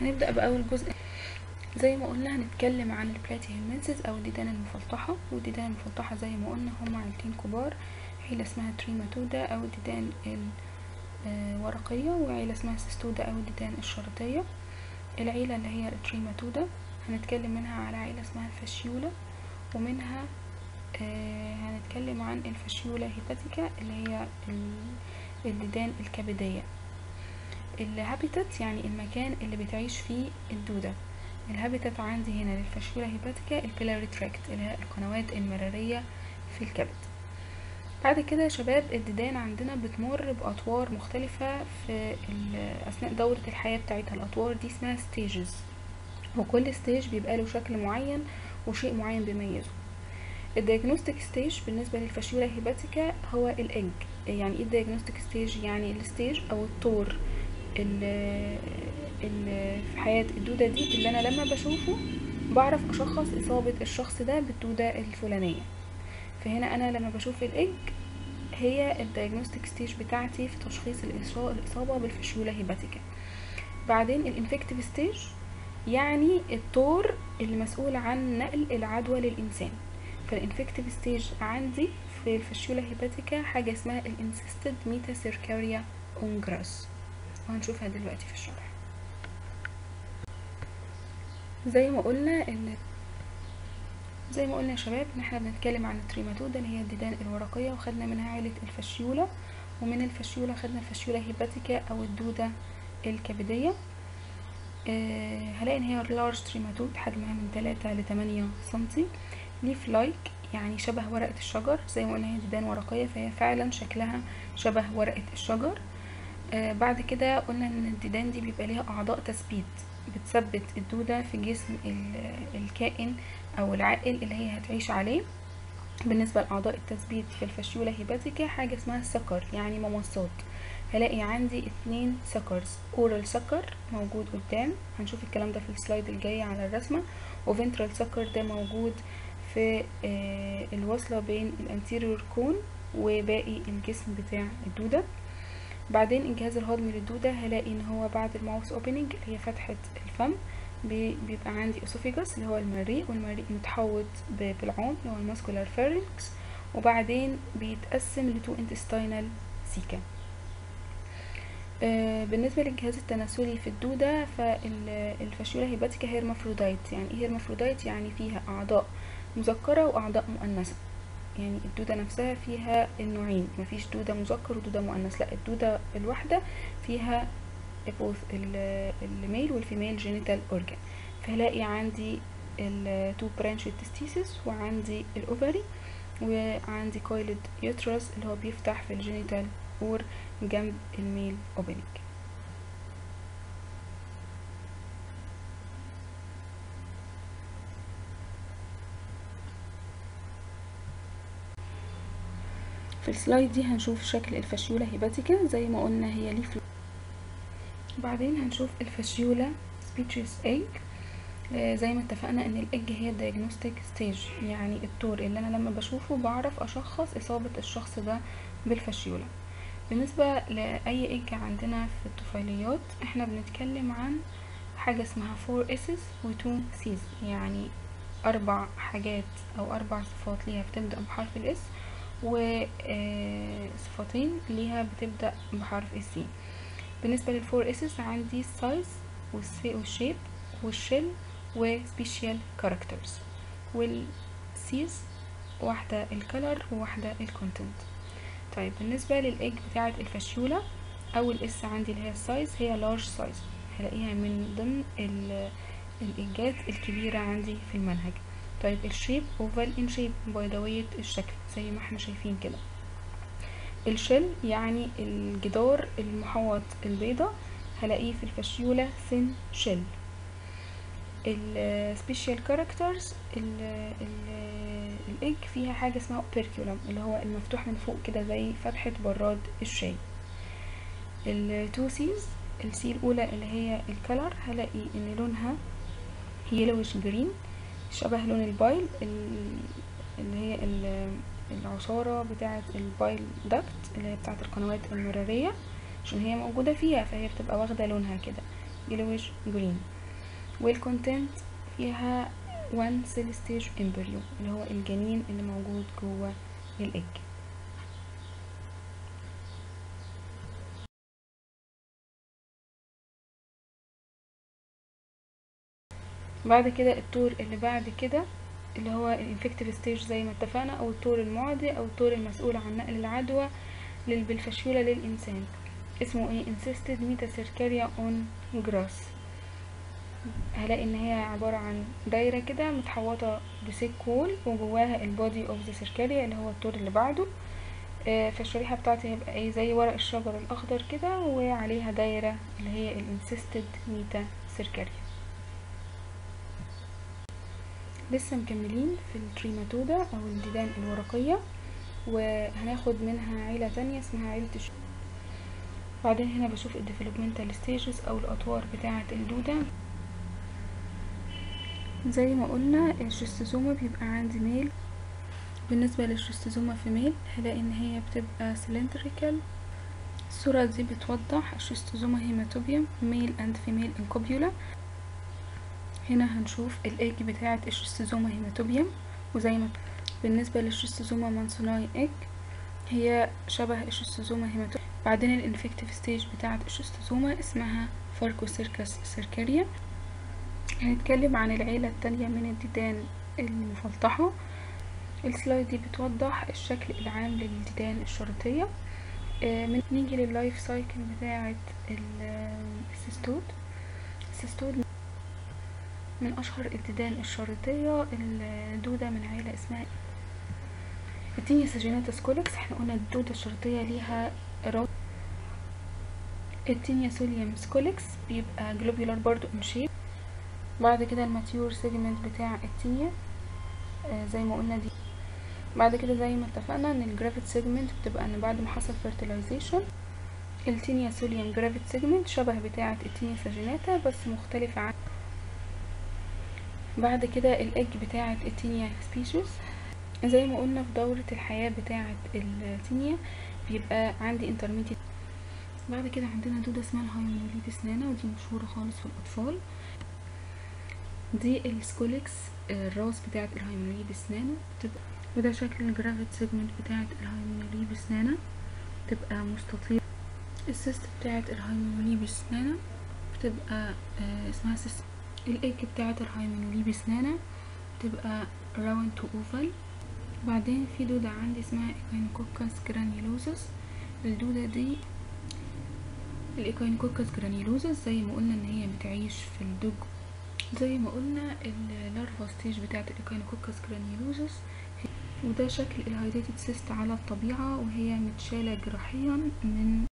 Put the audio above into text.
هنبدأ بأول جزء زي ما قلنا هنتكلم عن البلاتيهيمنسز أو الديدان المفلطحة والديدان المفلطحة زي ما قلنا هما عيلتين كبار عيلة اسمها تريماتودا أو الديدان الورقية وعيلة اسمها سيستودا أو الديدان الشريطية العيلة اللي هي التريماتودا هنتكلم منها على عيلة اسمها الفاشيولا ومنها آه هنتكلم عن الفاشيولا هيباتيكا اللي هي الديدان الكبدية الهابيتات يعني المكان اللي بتعيش فيه الدودة الهابيتات عندي هنا للفاشيولا هيباتيكا البيلاري تراكت اللي هي القنوات المرارية في الكبد بعد كده يا شباب الديدان عندنا بتمر بأطوار مختلفة في أثناء دورة الحياة بتاعتها الأطوار دي اسمها ستيجز وكل ستيج بيبقى له شكل معين وشيء معين بيميزه الدياجنوستيك ستيج بالنسبة للفاشيولا هيباتيكا هو الإج يعني ايه الدياجنوستيك ستيج يعني الستيج أو الطور اللي في حياة الدودة دي اللي أنا لما بشوفه بعرف أشخص إصابة الشخص ده بالدودة الفلانية فهنا أنا لما بشوف الإج هي الدياجنوستيك ستيج بتاعتي في تشخيص الإصابة بالفاشيولا هيباتيكا بعدين الانفكتيف ستيج يعني الطور اللي مسؤول عن نقل العدوى للإنسان فالانفكتيف ستيج عندي في الفاشيولا هيباتيكا حاجة اسمها الانسيستد ميتا سيركاريا اونجراس وهنشوفها دلوقتي في الشرح زي ما قلنا ان زي ما قلنا يا شباب ان احنا بنتكلم عن التريماتودا اللي هي الديدان الورقية وخدنا منها عائلة الفاشيولا ومن الفاشيولا خدنا الفاشيولا هيباتيكا او الدودة الكبدية أه هلاقي ان هي لارج تريماتود حجمها من 3 ل 8 سنتي ليف لايك يعني شبه ورقة الشجر زي ما قلنا هي ديدان ورقية فهي فعلا شكلها شبه ورقة الشجر آه بعد كده قلنا ان الديدان دي بيبقى ليها اعضاء تثبيت بتثبت الدودة في جسم الكائن او العائل اللي هي هتعيش عليه بالنسبة لأعضاء التثبيت في الفاشيولا هيباتيكا حاجة اسمها سكر يعني ممصات هلاقي عندي اتنين سكرز اورال سكر موجود قدام هنشوف الكلام ده في السلايد الجاي على الرسمة وفنترال سكر ده موجود في آه الوصلة بين الانتيريور كون وباقي الجسم بتاع الدودة بعدين الجهاز الهضمي للدودة هلاقي ان هو بعد الماوس اوبننج اللي هي فتحة الفم بيبقى عندي اسوفيجاس اللي هو المريء والمريء متحوط بالعوم اللي هو الماسكولار فارنكس وبعدين بيتقسم لتو انتستينال سيكا آه بالنسبة للجهاز التناسلي في الدودة فالفاشيولا هيباتيكا هيرمافرودايت يعني ايه هيرمافرودايت يعني فيها اعضاء مذكرة واعضاء مؤنثة يعني الدودة نفسها فيها النوعين مفيش دودة مذكر ودودة مؤنث لا الدودة الواحدة فيها both الميل والفيميل جينيتال اورجان فهلاقي عندي التو برانش تستيسس وعندي الاوفري وعندي كويلد يوترس اللي هو بيفتح في الجينيتال اور جنب الميل اوبننج في السلايد دي هنشوف شكل الفاشيولا هيباتيكا زي ما قلنا هي ليف بعدين هنشوف الفاشيولا سبيتشيس ايج آه زي ما اتفقنا ان الايج هي الدياجنوستيك ستيج يعني الطور اللي انا لما بشوفه بعرف اشخص اصابة الشخص ده بالفاشيولا بالنسبة لأي ايج عندنا في الطفيليات احنا بنتكلم عن حاجة اسمها فور اسس وتو سيز يعني اربع حاجات او اربع صفات ليها بتبدأ بحرف الاس وصفتين ليها بتبدأ بحرف السي بالنسبة للفور اسس عندي السايز والشيب والشيل وسبيشال كاركترز والسيز واحدة الكلر وواحدة الكونتنت طيب بالنسبة للإيج بتاعة الفاشيولا أول اس عندي اللي هي السايز هي لارج سايز هلاقيها من ضمن الإيجات الكبيرة عندي في المنهج طيب الشيب اوفال ان شيب بيضاوية الشكل زي ما احنا شايفين كده الشل يعني الجدار المحوط البيضة هلاقيه في الفاشيولا ثين شل السبيشال كاركترز الايج فيها حاجة اسمها بيركيولم اللي هو المفتوح من فوق كده زي فتحة براد الشاي التو سيز السي الاولى اللي هي الكلر هلاقي ان لونها يلوش جرين شبه لون البايل اللي هي العصارة بتاعة البايل داكت اللي هي بتاعة القنوات المرارية عشان هي موجودة فيها فهي بتبقى واخدة لونها كده yellowish green والكونتنت فيها one cell stage embryo اللي هو الجنين اللي موجود جوه الايج بعد كده الطور اللي بعد كده اللي هو الانفكتيف ستيج زي ما اتفقنا او الطور المعدي او الطور المسؤول عن نقل العدوى لل- بالفشولة للإنسان اسمه ايه insisted metacercaria on grass هلاقي ان هي عبارة عن دايرة كده متحوطة بسيك وول وجواها البودي اوف ذا سيركاريا اللي هو الطور اللي بعده آه، فالشريحة بتاعتي هيبقى ايه زي ورق الشجر الاخضر كده وعليها دايرة اللي هي الانسيستد ميتا سيركاريا لسه مكملين في التريماتودا او الديدان الورقية وهناخد منها عيلة تانية اسمها عيلة الش... بعدين هنا بشوف الديفلوبمنتال ستيجز او الاطوار بتاعة الدودة زي ما قلنا الشستوزوما بيبقى عندي ميل بالنسبة للشستوزوما في ميل هلاقي ان هي بتبقى سلندريكال الصورة دي بتوضح الشستوزوما هيماتوبيوم ميل اند فيميل انكوبيولا هنا هنشوف الايج بتاعة الشستوزوما هيماتوبيوم وزي ما بالنسبة للشستوزوما مانسوناي ايج هي شبه الشستوزوما هيماتوبيوم بعدين الانفكتيف ستيج بتاعة الشستوزوما اسمها فاركوسيركس سيركاريا هنتكلم عن العيلة التانية من الديدان المفلطحة السلايد دي بتوضح الشكل العام للديدان الشريطية آه، من نيجي لللايف سايكل بتاعة ال- السيستود السيستود من أشهر الديدان الشريطية الدودة من عيلة اسمها التينيا ساجيناتا سكولكس احنا قلنا الدودة الشريطية ليها راس التينيا سوليوم سكولكس بيبقى جلوبيولار برضو ان شيب بعد كده الماتيور سيجمنت بتاع التينيا آه زي ما قلنا دي بعد كده زي ما اتفقنا ان الجرافيت سيجمنت بتبقى ان بعد ما حصل fertilization التينيا سوليوم جرافيت سيجمنت شبه بتاعة التينيا ساجيناتا بس مختلفة عن بعد كده الايج بتاعة التينيا سبيشيز زي ما قلنا في دورة الحياة بتاعة التينيا بيبقى عندي انترميديت بعد كده عندنا دودة اسمها الهايمونوليدس نانا ودي مشهورة خالص في الأطفال دي السكوليكس الراس بتاعة الهايمونوليدس نانا بتبقى وده شكل الجرافيت سيجمنت بتاعة الهايمونوليدس نانا بتبقى مستطيل السيست بتاعة الهايمونوليبس نانا بتبقى آه اسمها سيست الايج بتاعة الهايمونوليبس نانا بتبقى راوند تو اوفال بعدين في دودة عندي اسمها ايكاينوكوكس جرانيولوزس الدودة دي الايكاينوكوكس جرانيولوزس زي ما قلنا ان هي بتعيش في الدج زي ما قلنا اللارفا ستيج بتاعة الايكاينوكوكس جرانيولوزس وده شكل الهايديتد سيست على الطبيعة وهي متشالة جراحيا من